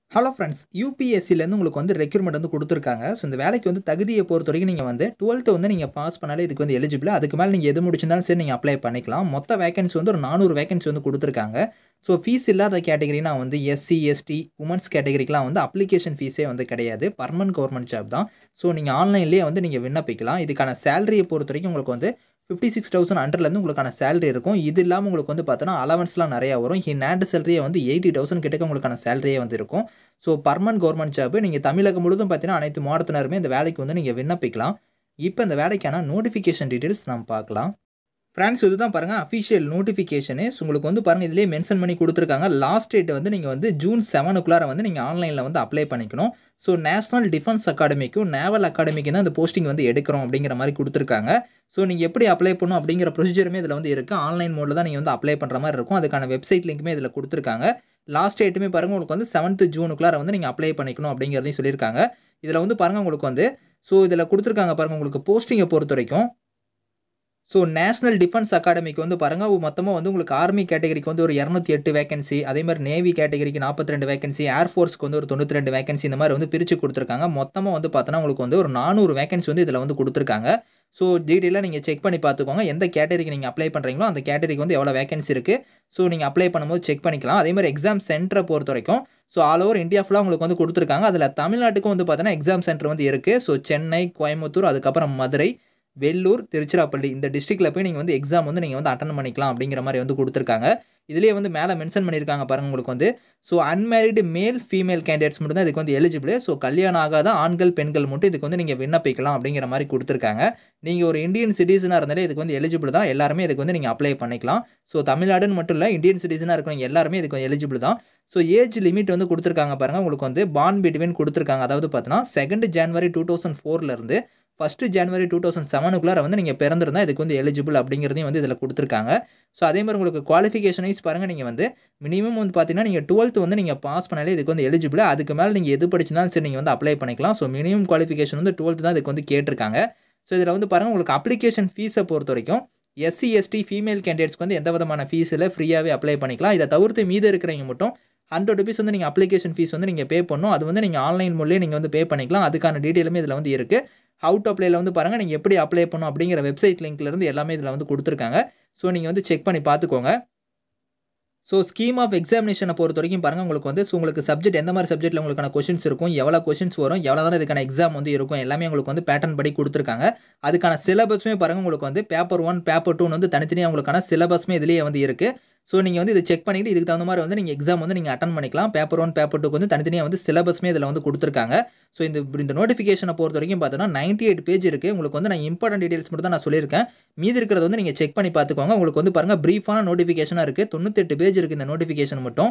hello friends யூபிஎஸ்சிலேருந்து உங்களுக்கு வந்து recruitment வந்து கொடுத்துருக்காங்க ஸோ இந்த வேலைக்கு வந்து தகுதியை பொறுத்த வரைக்கும் நீங்கள் வந்து டுவெல்த்து வந்து நீங்கள் பாஸ் பண்ணாலே இதுக்கு வந்து எலிஜிபிள் அதுக்கு மேலே நீங்கள் எது முடிச்சிருந்தாலும் சரி நீங்கள் அப்ளை பண்ணிக்கலாம் மொத்த வேகன்சி வந்து ஒரு நானூறு வேகன்சி வந்து கொடுத்துருக்காங்க ஸோ ஃபீஸ் இல்லாத கேட்டகரினா வந்து எஸ்சி எஸ்டி உமன்ஸ் கேட்டகரிக்கெலாம் வந்து அப்ளிகேஷன் ஃபீஸே வந்து கிடையாது பர்மனன்ட் கவர்மெண்ட் ஜாப் தான் ஸோ நீங்கள் ஆன்லைன்லேயே வந்து நீங்கள் விண்ணப்பிக்கலாம் இதுக்கான சேலரியை பொறுத்த வரைக்கும் உங்களுக்கு வந்து ஃபிஃப்டி சிக்ஸ் தௌசண்ட் ஹண்ட்ரட்லேருந்து உங்களுக்கான சேலரி இருக்கும் இது இல்லாமல் உங்களுக்கு வந்து பார்த்தோன்னா அலவன்ஸ்லாம் நிறையா வரும் ஹி நேட் சேலரியே வந்து எயிட்டி தௌசண்ட் கிட்டக்க உங்களுக்கான சேலரியே வந்து இருக்கும் ஸோ பர்மனன்ட் கவர்மெண்ட் ஜாப் நீங்கள் தமிழகம் முழுதும் பார்த்தீங்கன்னா அனைத்து மாவட்டத்தினருமே இந்த வேலைக்கு வந்து நீங்கள் விண்ணப்பிக்கலாம் இப்போ இந்த வேலைக்கான நோட்டிஃபிகேஷன் டீட்டெயில்ஸ் நம்ம பார்க்கலாம் ஃப்ரெண்ட்ஸ் இதுதான் பாருங்கள் அஃபிஷியல் நோட்டிஃபிகேஷனு உங்களுக்கு வந்து பாருங்கள் இதிலே மென்ஷன் பண்ணி கொடுத்துருக்காங்க லாஸ்ட் டேட் வந்து நீங்கள் வந்து ஜூன் செவனுக்குள்ளார வந்து நீங்கள் ஆன்லைனில் வந்து அப்ளை பண்ணிக்கணும் ஸோ நேஷனல் டிஃபென்ஸ் அகாடமிக்கும் நேவல் அகாடமிக்கு தான் இந்த போஸ்டிங் வந்து எடுக்கிறோம் அப்படிங்கிற மாதிரி கொடுத்துருக்காங்க ஸோ நீங்கள் எப்படி அப்ளை பண்ணணும் அப்படிங்கிற ப்ரொசீஜருமே இதில் வந்து இருக்குது ஆன்லைன் மோடில் தான் நீங்கள் வந்து அப்ளை பண்ணுற மாதிரி இருக்கும் அதுக்கான வெப்சைட் லிங்க்குமே இதில் கொடுத்துருக்காங்க லாஸ்ட் டேட்டுமே பாருங்கள் உங்களுக்கு வந்து செவன்த்து ஜூனுக்குள்ளார வந்து நீங்கள் அப்ளை பண்ணிக்கணும் அப்படிங்கிறதையும் சொல்லியிருக்காங்க இதில் வந்து பாருங்கள் உங்களுக்கு வந்து ஸோ இதில் கொடுத்துருக்காங்க பாருங்கள் உங்களுக்கு போஸ்டிங்கை பொறுத்த வரைக்கும் ஸோ நேஷனல் டிஃபென்ஸ் அகாடமிக்கு வந்து பாருங்கள் மொத்தமாக வந்து உங்களுக்கு ஆர்மி கேட்டகரிக்கு வந்து ஒரு இரநூத்தி எட்டு வேகன்சி அதே மாதிரி நேவி கேட்டகரிக்கு நாற்பத்தி ரெண்டு வேகன்சி ஏர்ஃபோர்ஸ்க்கு வந்து ஒரு தொண்ணூற்றி ரெண்டு வேகன்சி இந்த மாதிரி வந்து பிரித்து கொடுத்துருக்காங்க மொத்தமாக வந்து பார்த்தோன்னா உங்களுக்கு வந்து ஒரு நானூறு வேகன்சி வந்து இதில் வந்து கொடுத்துருக்காங்க ஸோ டீட்டெயிலாக நீங்கள் செக் பண்ணி பார்த்துக்கோங்க எந்த கேட்டகரிக்கு நீங்கள் அப்ளை பண்ணுறீங்களோ அந்த கேட்டகரிக்கு வந்து எவ்வளோ வேகன்சி இருக்குது ஸோ நீங்கள் அப்ளை பண்ணும்போது செக் பண்ணிக்கலாம் அதே மாதிரி எக்ஸாம் சென்டரை பொறுத்த வரைக்கும் ஸோ ஆல் ஓவர் இந்தியா ஃபுல்லாக உங்களுக்கு வந்து கொடுத்துருக்காங்க அதில் தமிழ்நாட்டுக்கும் வந்து பார்த்தீங்கன்னா எக்ஸாம் சென்டர் வந்து இருக்குது ஸோ சென்னை கோயம்புத்தூர் அதுக்கப்புறம் மதுரை வெள்ளூர் திருச்சிராப்பள்ளி இந்த டிஸ்ட்ரிக்டில் போய் நீங்கள் வந்து எக்ஸாம் வந்து நீங்கள் வந்து அட்டன் பண்ணிக்கலாம் அப்படிங்கிற மாதிரி வந்து கொடுத்துருக்காங்க இதுலேயே வந்து மேலே மென்ஷன் பண்ணியிருக்காங்க பாருங்கள் உங்களுக்கு வந்து so unmarried male female candidates மட்டும் தான் இதுக்கு வந்து எலிஜிபிள் ஸோ கல்யாணம் ஆகாத ஆண்கள் பெண்கள் மட்டும் இதுக்கு வந்து நீங்கள் விண்ணப்பிக்கலாம் அப்படிங்கிற மாதிரி கொடுத்துருக்காங்க நீங்கள் ஒரு இந்தியன் சிட்டிசனாக இருந்தாலே இதுக்கு வந்து எலிஜிபிள் தான் எல்லாருமே இதுக்கு வந்து நீங்கள் அப்ளை பண்ணிக்கலாம் ஸோ தமிழ்நாடுன்னு மட்டும் இல்லை இந்தியன் சிட்டிசனாக இருக்கிறவங்க எல்லாருமே இதுக்கு வந்து எலிஜிபிள் தான் ஸோ ஏஜ் லிமிட் வந்து கொடுத்துருக்காங்க பாருங்கள் உங்களுக்கு வந்து பான் பிட்வீன் கொடுத்துருக்காங்க அதாவது பார்த்தீங்கன்னா செகண்ட் ஜான்வரி டூ தௌசண்ட் ஃபோர்லேருந்து ஃபஸ்ட்டு ஜனவரி டூ தௌசண்ட் செவனுக்குள்ளார வந்து நீங்கள் பிறந்திருந்தால் இதுக்கு வந்து எலிஜிபிள் அப்படிங்கிறதையும் வந்து இதில் கொடுத்துருக்காங்க ஸோ அதே மாதிரி உங்களுக்கு குவாலிஃபிகேஷன் வைஸ் பாருங்கள் நீங்கள் வந்து மினிமம் வந்து பார்த்தீங்கன்னா நீங்கள் டுவெல்த்து வந்து நீங்கள் பாஸ் பண்ணாலே இதுக்கு வந்து எலிஜிபிள் அதுக்கு மேலே நீங்கள் எது படிச்சினாலும் சரி நீங்கள் வந்து அப்ளை பண்ணிக்கலாம் ஸோ மினிமம் குவாலிஃபிகேஷன் வந்து டுவெல்த்து தான் இதுக்கு வந்து கேட்டிருக்காங்க ஸோ இதில் வந்து பாருங்கள் உங்களுக்கு அப்ளிகேஷன் ஃபீஸை பொறுத்த வரைக்கும் எஸ்சி எஸ்டி ஃபீமேல் கேண்டிடேட்ஸ்க்கு வந்து எந்த விதமான ஃபீஸில் ஃப்ரீயாகவே அப்ளை பண்ணிக்கலாம் இதை தவிர்த்து மீது இருக்கிறவங்க மட்டும் ஹண்ட்ரட் ருபீஸ் வந்து நீங்கள் அப்ளிகேஷன் ஃபீஸ் வந்து நீங்கள் பே பண்ணணும் அது வந்து நீங்கள் ஆன்லைன் மூலியம் நீங்கள் வந்து பே பண்ணிக்கலாம் அதுக்கான டீட்டெயிலுமே இதில் வந்து இருக்குது ஹவு டு அப்ளைல வந்து பாருங்கள் நீங்கள் எப்படி அப்ளை பண்ணணும் அப்படிங்கிற வெப்சைட் லிங்க்லேருந்து எல்லாமே இதில் வந்து கொடுத்துருக்காங்க ஸோ நீங்கள் வந்து செக் பண்ணி பார்த்துக்கோங்க ஸோ ஸ்கீம் ஆஃப் எக்ஸாமினேஷனை பொறுத்த வரைக்கும் பாருங்கள் உங்களுக்கு வந்து ஸோ உங்களுக்கு சப்ஜெக்ட் எந்த மாதிரி சப்ஜெக்ட்டில் உங்களுக்கான கொஷின்ஸ் இருக்கும் எவ்வளோ கொஷின்ஸ் வரும் எவ்வளோ தான் இதுக்கான எக்ஸாம் வந்து இருக்கும் எல்லாமே உங்களுக்கு வந்து பேட்டர்ன் படி கொடுத்துருக்காங்க அதுக்கான சிலபஸுமே பாருங்கள் உங்களுக்கு வந்து பேப்பர் ஒன் பேப்பர் டூன்னு வந்து தனித்தனியாக உங்களுக்கான சிலபஸுமே இதுலேயே வந்து இருக்குது ஸோ நீங்கள் வந்து இதை செக் பண்ணிவிட்டு இதுக்கு தகுந்த மாதிரி வந்து நீங்கள் எக்ஸாம் வந்து நீங்கள் அட்டன் பண்ணிக்கலாம் பேப்பர் ஒன் பேப்பர் டூக்கு வந்து தனித்தனியாக வந்து சிலபஸ்மே இதில் வந்து கொடுத்துருக்காங்க ஸோ இந்த இந்த நோட்டிஃபிகேஷனை பொறுத்த வரைக்கும் பார்த்தோன்னா நைன்ட்டி எயிட் பேஜ் இருக்குது உங்களுக்கு வந்து நான் இம்பார்ட்டன்ட் டீடைல்ஸ் மட்டும் தான் நான் சொல்லியிருக்கேன் மீதி இருக்கிறத வந்து நீங்கள் செக் பண்ணி பார்த்துக்கோங்க உங்களுக்கு வந்து பாருங்கள் ப்ரீஃபான நோட்டிஃபிகேஷனாக இருக்குது தொண்ணூத்தெட்டு பேஜ் இருக்குது இந்த நோட்டிஃபிகேஷன் மட்டும்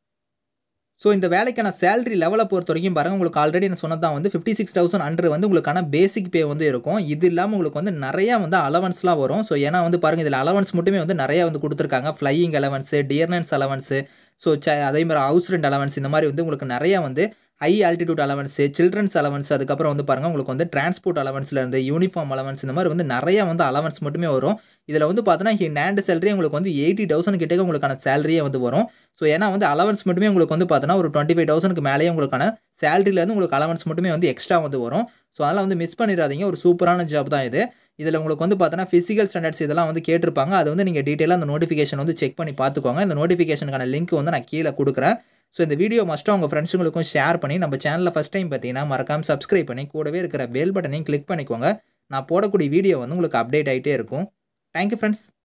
ஸோ இந்த வேலைக்கான சேலரி லெவலை பொறுத்த வரைக்கும் பாருங்கள் உங்களுக்கு ஆல்ரெடி நான் சொன்னதான் வந்து ஃபிஃப்டி சிக்ஸ் தௌசண்ட் ஹண்ட்ரட் வந்து உங்களுக்கான பேசிக் பே வந்து இருக்கும் இது இல்லாமல் உங்களுக்கு வந்து நிறையா வந்து அலவன்ஸ்லாம் வரும் ஸோ ஏன்னா வந்து பாருங்கள் இதில் அலவன்ஸ் மட்டுமே வந்து நிறையா வந்து கொடுத்துருக்காங்க flying allowance dearness allowance so ச அதே மாதிரி ஹவுஸ் ரெண்ட் அலவன்ஸ் இந்த மாதிரி வந்து உங்களுக்கு நிறையா வந்து high altitude allowance children's allowance அதுக்கப்புறம் வந்து பாருங்கள் உங்களுக்கு வந்து டிரான்ஸ்போர்ட் அலவன்ஸ்லேருந்து யூனிஃபார்ம் அலவன்ஸ் இந்த மாதிரி வந்து நிறையா வந்து அலவன்ஸ் மட்டுமே வரும் இதில் வந்து பார்த்தோன்னா ஹி நேண்ட் சேலரி உங்களுக்கு வந்து எயிட்டி தௌசண்ட் கிட்டே உங்களுக்கான சேலரியே வந்து வரும் ஸோ ஏன்னா வந்து அலவன்ஸ் மட்டுமே உங்களுக்கு வந்து பார்த்தோன்னா ஒரு டுவெண்ட்டி ஃபைவ் தௌசண்ட்க்கு மேலேயே உங்களுக்கான சேலரியிலேருந்து உங்களுக்கு அலவன்ஸ் மட்டுமே வந்து எக்ஸ்ட்ரா வந்து வரும் ஸோ அதெல்லாம் வந்து மிஸ் பண்ணிடாதீங்க ஒரு சூப்பரான ஜாப் தான் இது இதில் உங்களுக்கு வந்து பார்த்தோன்னா ஃபிசிக்கல் ஸ்டாண்டர்ட்ஸ் இதெல்லாம் வந்து கேட்டிருப்பாங்க அது வந்து நீங்கள் டீட்டெயிலாக அந்த நோட்டிஃபிகேஷன் வந்து செக் பண்ணி பார்த்துக்கோங்க இந்த நோட்டிஃபிகேஷனுக்கான லிங்க் வந்து நான் கீழே கொடுக்குறேன் ஸோ இந்த வீடியோ மஸ்ட்டாக உங்கள் ஃப்ரெண்ட்ஸுங்களுக்கும் ஷேர் பண்ணி நம்ம சேனலில் ஃபஸ்ட் டைம் பார்த்தீங்கன்னா மறக்காமல் சப்ஸ்கிரைப் பண்ணி கூடவே இருக்கிற பெல் பட்டனையும் கிளிக் பண்ணிக்கோங்க நான் போடக்கூடிய வீடியோ வந்து உங்களுக்கு அப்டேட் ஆகிட்டே இருக்கும் தேங்க்யூ ஃப்ரெண்ட்ஸ்